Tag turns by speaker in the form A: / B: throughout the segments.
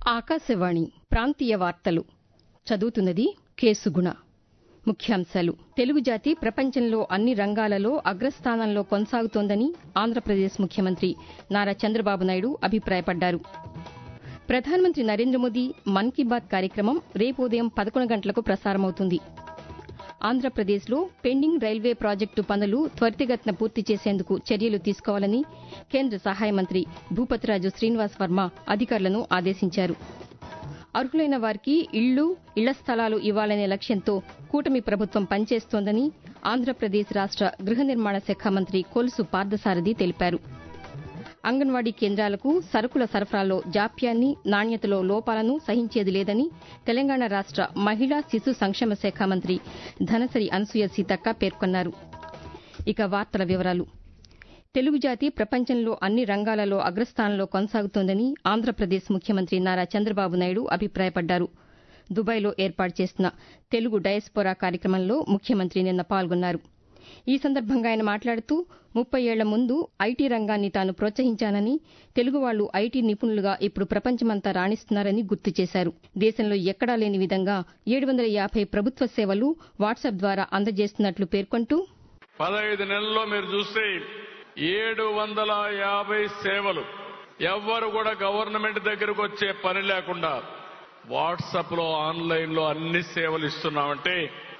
A: ఆకాశవాణి ప్రాంతీయ వార్తలు చదువుతున్నది కేసుగుణ ముఖ్యాంశాలు తెలుగు జాతి ప్రపంచంలో అన్ని రంగాలలో అగ్రస్థానంలో కొనసాగుతోందని ఆంధ్రప్రదేశ్ ముఖ్యమంత్రి నారా చంద్రబాబు నాయుడు అభిప్రాయపడ్డారు ప్రధానమంత్రి నరేంద్ర మోదీ మన్ కీ బాత్ కార్యక్రమం రేపు ఉదయం పదకొండు గంటలకు ప్రసారమవుతుంది ఆంధ్రప్రదేశ్లో పెండింగ్ రైల్వే ప్రాజెక్టు పనులు త్వరితగతిన పూర్తి చేసేందుకు చర్యలు తీసుకోవాలని కేంద్ర సహాయ మంత్రి భూపతిరాజు శ్రీనివాస్ వర్మ అధికారులను ఆదేశించారు అర్హులైన వారికి ఇళ్లు ఇళ్ల స్థలాలు ఇవ్వాలనే లక్ష్యంతో కూటమి ప్రభుత్వం పనిచేస్తోందని ఆంధ్రప్రదేశ్ రాష్ట గృహ నిర్మాణ శాఖ మంత్రి కొలుసు పార్థసారథి తెలిపారు అంగన్వాడీ కేంద్రాలకు సరుకుల సరఫరాలో జాప్యాన్ని నాణ్యతలో లోపాలను సహించేది లేదని తెలంగాణ రాష్ట మహిళా శిశు సంక్షేమ శాఖ మంత్రి ధనసరి అనసూయ సీతక్క పేర్కొన్నారు ఇక వార్తల వివరాలు తెలుగు జాతి ప్రపంచంలో అన్ని రంగాలలో అగ్రస్థానంలో కొనసాగుతోందని ఆంధ్రప్రదేశ్ ముఖ్యమంత్రి నారా చంద్రబాబు నాయుడు అభిప్రాయపడ్డారు దుబాయ్లో ఏర్పాటు చేసిన తెలుగు డయస్పోరా కార్యక్రమంలో ముఖ్యమంత్రి నిన్న పాల్గొన్నారు ఈ సందర్భంగా ఆయన మాట్లాడుతూ ముప్పై ఏళ్ల ముందు ఐటీ రంగాన్ని తాను ప్రోత్సహించానని తెలుగు వాళ్లు ఐటీ నిపుణులుగా ఇప్పుడు ప్రపంచమంతా రాణిస్తున్నారని గుర్తు చేశారు దేశంలో ఎక్కడా లేని విధంగా ఏడు వందల యాభై ప్రభుత్వ సేవలు వాట్సాప్ ద్వారా అందజేస్తున్నట్లు పేర్కొంటూ
B: పదహైదు నెలల్లో మీరు చూస్తే ఏడు వందల యాభై సేవలు ఎవ్వరు కూడా గవర్నమెంట్ దగ్గరకు వచ్చే పని లేకుండా వాట్సాప్ లో ఆన్లైన్ లో అన్ని సేవలు ఇస్తున్నామంటే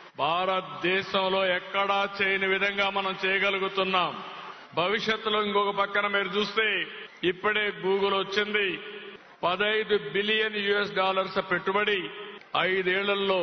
B: భారతదేశంలో ఎక్కడా చేయని విధంగా మనం చేయగలుగుతున్నాం భవిష్యత్తులో ఇంకొక పక్కన మీరు చూస్తే ఇప్పుడే గూగుల్ వచ్చింది పదైదు బిలియన్ యుఎస్ డాలర్స్ పెట్టుబడి ఐదేళ్లలో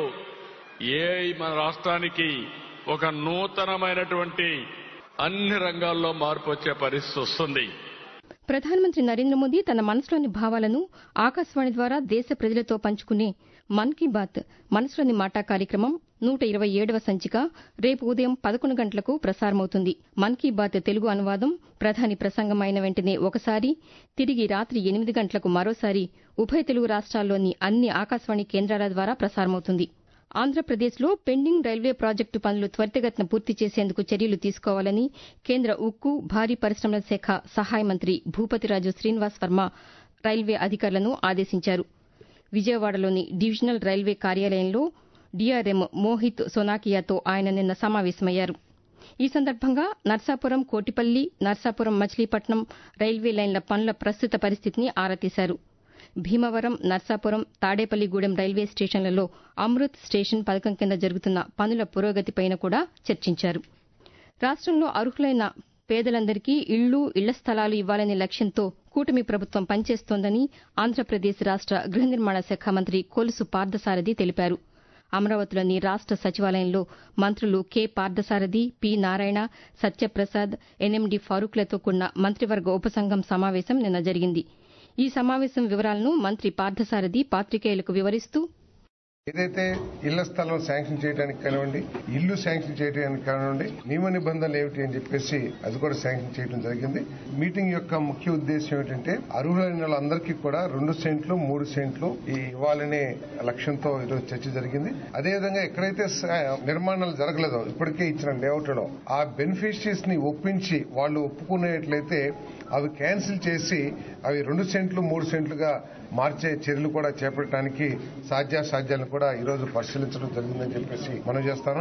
B: ఏఐ మన రాష్ట్రానికి ఒక నూతనమైనటువంటి అన్ని రంగాల్లో మార్పు వచ్చే పరిస్థితి వస్తుంది
A: ప్రధానమంత్రి నరేంద్ర మోదీ తన మనసులోని భావాలను ఆకాశవాణి ద్వారా దేశ ప్రజలతో పంచుకునే మన్ కీ బాత్ మనసులోని మాట కార్యక్రమం నూట ఇరవై ఏడవ సంచిక రేపు ఉదయం పదకొండు గంటలకు ప్రసారమవుతుంది మన్ కీ బాత్ తెలుగు అనువాదం ప్రధాని ప్రసంగం అయిన వెంటనే ఒకసారి తిరిగి రాత్రి ఎనిమిది గంటలకు మరోసారి ఉభయ తెలుగు రాష్ట్రాల్లోని అన్ని ఆకాశవాణి కేంద్రాల ద్వారా ప్రసారమవుతుంది ఆంధ్రప్రదేశ్లో పెండింగ్ రైల్వే ప్రాజెక్టు పనులు త్వరితగతిన పూర్తి చేసేందుకు చర్యలు తీసుకోవాలని కేంద్ర ఉక్కు భారీ పరిశ్రమల శాఖ సహాయ మంత్రి భూపతిరాజు శ్రీనివాస్ వర్మ రైల్వే అధికారులను ఆదేశించారు విజయవాడలోని డివిజనల్ రైల్వే కార్యాలయంలో డీఆర్ఎం మోహిత్ సోనాకియాతో ఆయన నిన్న సమావేశమయ్యారు ఈ సందర్భంగా నర్సాపురం కోటిపల్లి నర్సాపురం మచిలీపట్నం రైల్వే లైన్ల పనుల ప్రస్తుత పరిస్థితిని ఆరా తీశారు భీమవరం నర్సాపురం తాడేపల్లిగూడెం రైల్వే స్టేషన్లలో అమృత్ స్టేషన్ పథకం కింద జరుగుతున్న పనుల పురోగతిపైన కూడా చర్చించారు రాష్టంలో అర్హులైన పేదలందరికీ ఇళ్లు ఇళ్ల స్థలాలు ఇవ్వాలనే లక్ష్యంతో కూటమి ప్రభుత్వం పనిచేస్తోందని ఆంధ్రప్రదేశ్ రాష్ట గృహ నిర్మాణ శాఖ మంత్రి కొలుసు పార్థసారథి తెలిపారు అమరావతిలోని రాష్ట సచివాలయంలో మంత్రులు K Parthasarathy P Narayana Satyaprasad NMD ఫారూక్లతో కూడిన మంత్రివర్గ ఉపసంఘం సమావేశం నిన్న జరిగింది ఈ సమావేశం వివరాలను మంత్రి పార్థసారథి పాతికేయులకు వివరిస్తూ
C: ఏదైతే ఇళ్ల స్థలం శాంక్షన్ చేయడానికి కానివ్వండి ఇల్లు శాంక్షన్ చేయడానికి కానివ్వండి నియమ నిబంధనలు ఏమిటి అని చెప్పేసి అది కూడా శాంక్షన్ చేయడం జరిగింది మీటింగ్ యొక్క ముఖ్య ఉద్దేశం ఏమిటంటే అర్హులైన వాళ్ళందరికీ కూడా రెండు సెంట్లు మూడు సెంట్లు ఈ ఇవ్వాలనే లక్ష్యంతో ఈరోజు చర్చ జరిగింది అదేవిధంగా ఎక్కడైతే నిర్మాణాలు జరగలేదో ఇప్పటికే ఇచ్చిన లేఅవుట్లో ఆ బెనిఫిషరీస్ ని ఒప్పించి వాళ్ళు ఒప్పుకునేట్లయితే అవి క్యాన్సిల్ చేసి అవి రెండు సెంట్లు మూడు సెంట్లుగా మార్చే చర్యలు కూడా చేపట్టడానికి సాధ్యాసాధ్యాలను కూడా ఈరోజు పరిశీలించడం జరిగిందని చెప్పేసి మనం చేస్తాను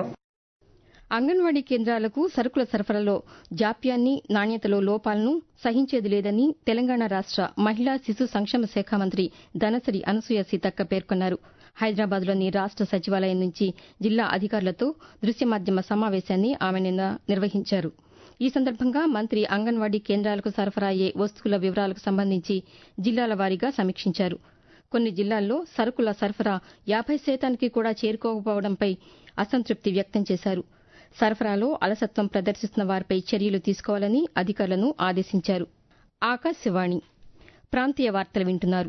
A: అంగన్వాడీ కేంద్రాలకు సరుకుల సరఫరాలో జాప్యాన్ని నాణ్యతలో లోపాలను సహించేది లేదని తెలంగాణ రాష్ట మహిళా శిశు సంక్షేమ శాఖ మంత్రి ధనసరి అనసూయ సీతక్క పేర్కొన్నారు హైదరాబాద్లోని రాష్ట సచివాలయం నుంచి జిల్లా అధికారులతో దృశ్య మాధ్యమ సమావేశాన్ని ఆమె నిన్న నిర్వహించారు ఈ సందర్భంగా మంత్రి అంగన్వాడీ కేంద్రాలకు సరఫరా అయ్యే వస్తువుల వివరాలకు సంబంధించి జిల్లాల వారీగా సమీక్షించారు కొన్ని జిల్లాల్లో సరుకుల సరఫరా యాభై శాతానికి కూడా చేరుకోకపోవడంపై అసంతృప్తి వ్యక్తం చేశారు సరఫరాలో అలసత్వం ప్రదర్శిస్తున్న వారిపై చర్యలు తీసుకోవాలని అధికారులను ఆదేశించారు ఆకాశవాణి ప్రాంతీయ వార్తలు వింటున్నారు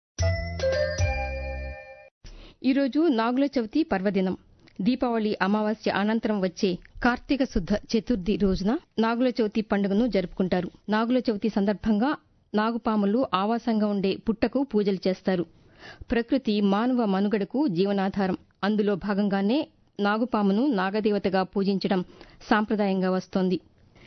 A: ఈరోజు నాగుల చవితి పర్వదినం దీపావళి అమావాస్య అనంతరం వచ్చే కార్తీక శుద్ధ చతుర్థి రోజున నాగుల చవితి పండుగను జరుపుకుంటారు నాగుల చవితి సందర్భంగా నాగుపాములు ఆవాసంగా ఉండే పుట్టకు పూజలు చేస్తారు ప్రకృతి మానవ మనుగడకు జీవనాధారం అందులో భాగంగానే నాగుపామును నాగదేవతగా పూజించడం సాంప్రదాయంగా వస్తోంది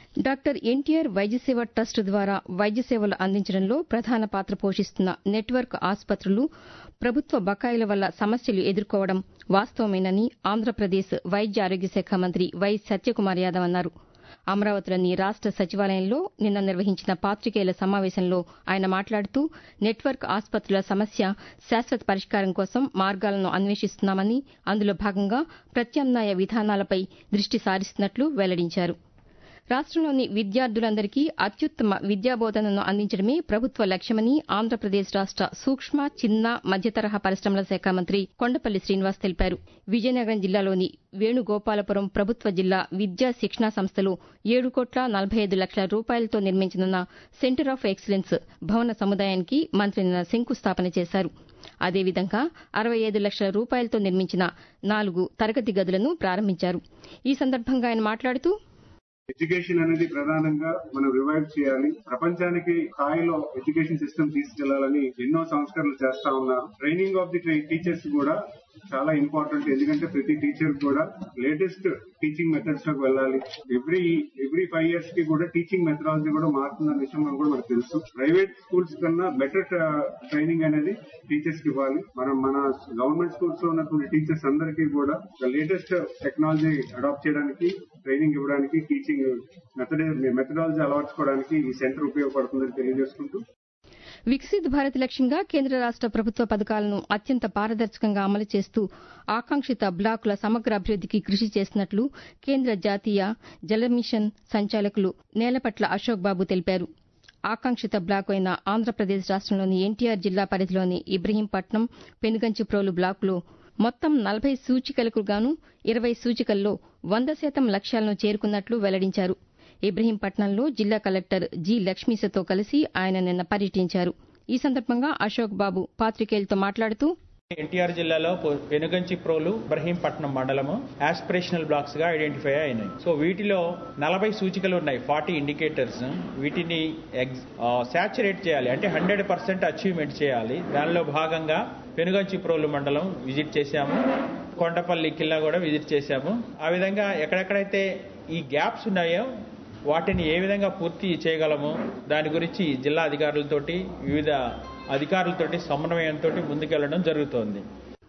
A: డాక్టర్ ఎన్టీఆర్ వైద్య సేవ ట్రస్ట్ ద్వారా వైద్య సేవలు అందించడంలో ప్రధాన పాత్ర పోషిస్తున్న నెట్వర్క్ ఆసుపత్రులు ప్రభుత్వ బకాయిల వల్ల సమస్యలు ఎదుర్కోవడం వాస్తవమేనని ఆంధ్రప్రదేశ్ వైద్య ఆరోగ్య శాఖ మంత్రి వై సత్యకుమార్ యాదవ్ అన్నారు అమరావతిలోని రాష్ట సచివాలయంలో నిన్న నిర్వహించిన పాతికేయుల సమావేశంలో ఆయన మాట్లాడుతూ నెట్వర్క్ ఆసుపత్రుల సమస్య శాశ్వత పరిష్కారం కోసం మార్గాలను అన్వేషిస్తున్నామని అందులో భాగంగా ప్రత్యామ్నాయ విధానాలపై దృష్టి సారిస్తున్నట్లు వెల్లడించారు రాష్టంలోని విద్యార్థులందరికీ అత్యుత్తమ విద్యాబోధనను అందించడమే ప్రభుత్వ లక్ష్యమని ఆంధ్రప్రదేశ్ రాష్ట సూక్ష్మ చిన్న మధ్యతరహా పరిశ్రమల శాఖ మంత్రి కొండపల్లి శ్రీనివాస్ తెలిపారు విజయనగరం జిల్లాలోని వేణుగోపాలపురం ప్రభుత్వ జిల్లా విద్యా శిక్షణా సంస్థలో ఏడు కోట్ల నలభై ఐదు లక్షల రూపాయలతో నిర్మించనున్న సెంటర్ ఆఫ్ ఎక్సలెన్స్ భవన సముదాయానికి మంత్రి నిన్న శంకుస్థాపన చేశారు అదేవిధంగా అరవై ఐదు లక్షల రూపాయలతో నిర్మించిన నాలుగు తరగతి గదులను ప్రారంభించారు ఈ సందర్భంగా ఆయన మాట్లాడుతూ
D: ఎడ్యుకేషన్ అనేది ప్రధానంగా మనం రివైవ్ చేయాలి ప్రపంచానికి స్థాయిలో ఎడ్యుకేషన్ సిస్టమ్ తీసుకెళ్లాలని ఎన్నో సంస్కరణలు చేస్తా ఉన్నారు ట్రైనింగ్ ఆఫ్ ది టీచర్స్ కూడా చాలా ఇంపార్టెంట్ ఎందుకంటే ప్రతి టీచర్ కూడా లేటెస్ట్ టీచింగ్ మెథడ్స్ లోకి వెళ్ళాలి ఎవ్రీ ఎవ్రీ ఫైవ్ ఇయర్స్ కి కూడా టీచింగ్ మెథడాలజీ కూడా మారుతుందన్న విషయం మనకు కూడా మనకు తెలుసు ప్రైవేట్ స్కూల్స్ కన్నా బెటర్ ట్రైనింగ్ అనేది టీచర్స్ కి ఇవ్వాలి మనం మన గవర్నమెంట్ స్కూల్స్ లో ఉన్నటువంటి టీచర్స్ అందరికీ కూడా లేటెస్ట్ టెక్నాలజీ అడాప్ట్ చేయడానికి ట్రైనింగ్ ఇవ్వడానికి టీచింగ్ మెథడ్ మెథడాలజీ అలవర్చుకోవడానికి ఈ సెంటర్ ఉపయోగపడుతుందని తెలియజేసుకుంటూ
A: వికసిత్ భారత్ లక్ష్యంగా కేంద్ర రాష్ట ప్రభుత్వ పథకాలను అత్యంత పారదర్శకంగా అమలు చేస్తూ ఆకాంక్షిత బ్లాకుల సమగ్ర అభివృద్దికి కృషి చేస్తున్నట్లు కేంద్ర జాతీయ జల మిషన్ సంచాలకులు నేలపట్ల అశోక్ బాబు తెలిపారు ఆకాంక్షిత బ్లాకు అయిన ఆంధ్రప్రదేశ్ రాష్టంలోని ఎన్టీఆర్ జిల్లా పరిధిలోని ఇబ్రహీంపట్నం పెనుగంచిప్రోలు బ్లాకులో మొత్తం నలభై సూచికలకు గాను ఇరవై సూచికల్లో వంద శాతం లక్ష్యాలను చేరుకున్నట్లు వెల్లడించారు ఇబ్రహీంపట్నంలో జిల్లా కలెక్టర్ జి లక్ష్మీసతో కలిసి ఆయన నిన్న పర్యటించారు ఈ సందర్భంగా అశోక్ బాబు పాతికేయులతో మాట్లాడుతూ
E: ఎన్టీఆర్ జిల్లాలో వెనుగంచి ప్రోలు ఇబ్రహీంపట్నం మండలము ఆస్పిరేషనల్ బ్లాక్స్ గా ఐడెంటిఫై అయినాయి సో వీటిలో నలభై సూచికలు ఉన్నాయి ఫార్టీ ఇండికేటర్స్ వీటిని సాచురేట్ చేయాలి అంటే హండ్రెడ్ పర్సెంట్ అచీవ్మెంట్ చేయాలి దానిలో భాగంగా పెనుగంచి ప్రోలు మండలం విజిట్ చేశాము కొండపల్లి కిల్లా కూడా విజిట్ చేశాము ఆ విధంగా ఎక్కడెక్కడైతే ఈ గ్యాప్స్ ఉన్నాయో వాటిని ఏ విధంగా పూర్తి చేయగలము దాని గురించి జిల్లా అధికారులతోటి వివిధ అధికారులతోటి సమన్వయంతో ముందుకెళ్లడం జరుగుతోంది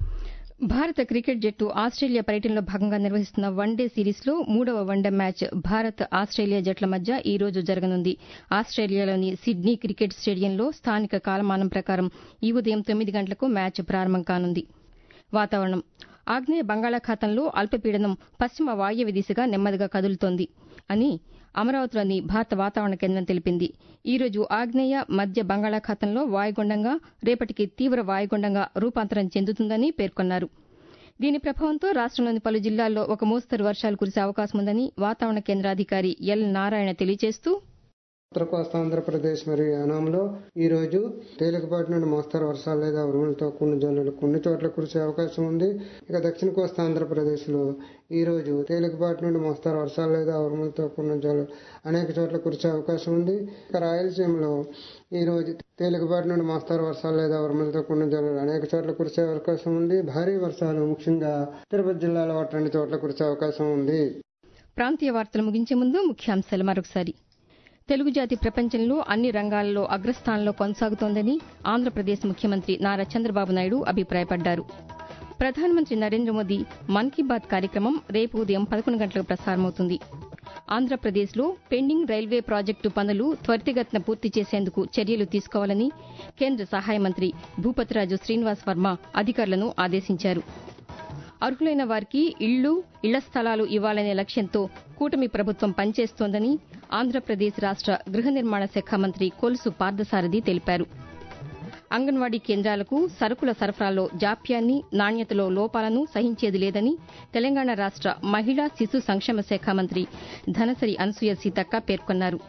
A: భారత క్రికెట్ జట్టు ఆస్ట్రేలియా పర్యటనలో భాగంగా నిర్వహిస్తున్న వన్డే సిరీస్లో మూడవ వన్డే మ్యాచ్ భారత్ ఆస్ట్రేలియా జట్ల మధ్య ఈ రోజు జరగనుంది ఆస్ట్రేలియాలోని సిడ్నీ క్రికెట్ స్టేడియంలో స్థానిక కాలమానం ప్రకారం ఈ ఉదయం తొమ్మిది గంటలకు మ్యాచ్ ప్రారంభం కానుంది వాతావరణం ఆగ్నేయ బంగాళాఖాతంలో అల్పపీడనం పశ్చిమ వాయవ్య దిశగా నెమ్మదిగా కదులుతోంది అని అమరావతిలోని భారత వాతావరణ కేంద్రం తెలిపింది ఈ రోజు ఆగ్నేయ మధ్య బంగాళాఖాతంలో వాయుగుండంగా రేపటికి తీవ్ర వాయుగుండంగా రూపాంతరం చెందుతుందని పేర్కొన్నారు దీని ప్రభావంతో రాష్టంలోని పలు జిల్లాల్లో ఒక మోస్తరు వర్షాలు కురిసే అవకాశం ఉందని వాతావరణ కేంద్రాధికారి ఎల్ నారాయణ తెలియజేస్తూ
F: ఉత్తర కోస్తా ఆంధ్రప్రదేశ్ మరియు యానాంలో ఈ రోజు తేలికపాటి నుండి మోస్తరు వర్షాలు లేదా ఉరుములతో కొన్ని జల్లులు కొన్ని చోట్ల కురిసే అవకాశం ఉంది ఇక దక్షిణ కోస్తా ఆంధ్రప్రదేశ్ లో ఈ రోజు తేలికపాటి నుండి మోస్తరు వర్షాలు లేదా ఉరుములతో కొన్ని జల్లులు అనేక చోట్ల కురిసే అవకాశం ఉంది ఇక రాయలసీమలో ఈ రోజు తేలికపాటి నుండి మోస్తరు వర్షాలు లేదా ఉరుములతో కొన్ని జల్లులు అనేక చోట్ల కురిసే అవకాశం ఉంది భారీ వర్షాలు ముఖ్యంగా తిరుపతి జిల్లాలో ఒకటి రెండు చోట్ల కురిసే అవకాశం ఉంది
A: ప్రాంతీయ వార్తలు ముగించే ముందు ముఖ్యాంశాలు మరొకసారి తెలుగు జాతి ప్రపంచంలో అన్ని రంగాల్లో అగ్రస్థానంలో కొనసాగుతోందని ఆంధ్రప్రదేశ్ ముఖ్యమంత్రి నారా చంద్రబాబు నాయుడు అభిప్రాయపడ్డారు ప్రధానమంత్రి నరేంద్ర మోదీ మన్ కీ బాత్ కార్యక్రమం రేపు ఉదయం పదకొండు గంటలకు ప్రసారమవుతుంది ఆంధ్రప్రదేశ్లో పెండింగ్ రైల్వే ప్రాజెక్టు పనులు త్వరితగతిన పూర్తి చేసేందుకు చర్యలు తీసుకోవాలని కేంద్ర సహాయ మంత్రి భూపతిరాజు శ్రీనివాస్ వర్మ అధికారులను ఆదేశించారు అర్హులైన వారికి ఇళ్లు ఇళ్ల స్థలాలు ఇవ్వాలనే లక్ష్యంతో కూటమి ప్రభుత్వం పనిచేస్తోందని ఆంధ్రప్రదేశ్ రాష్ట గృహ నిర్మాణ శాఖ మంత్రి కొలుసు పార్థసారథి తెలిపారు అంగన్వాడీ కేంద్రాలకు సరుకుల సరఫరాలో జాప్యాన్ని నాణ్యతలో లోపాలను సహించేది లేదని తెలంగాణ రాష్ట మహిళా శిశు సంక్షేమ శాఖ మంత్రి ధనసరి అనసూయ సీతక్క పేర్కొన్నారు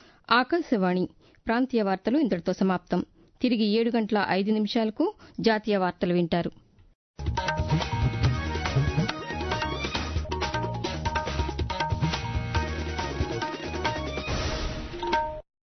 A: ఆకాశవాణి ప్రాంతీయ వార్తలు ఇంతటితో సమాప్తం తిరిగి ఏడు గంటల ఐదు నిమిషాలకు జాతీయ వార్తలు వింటారు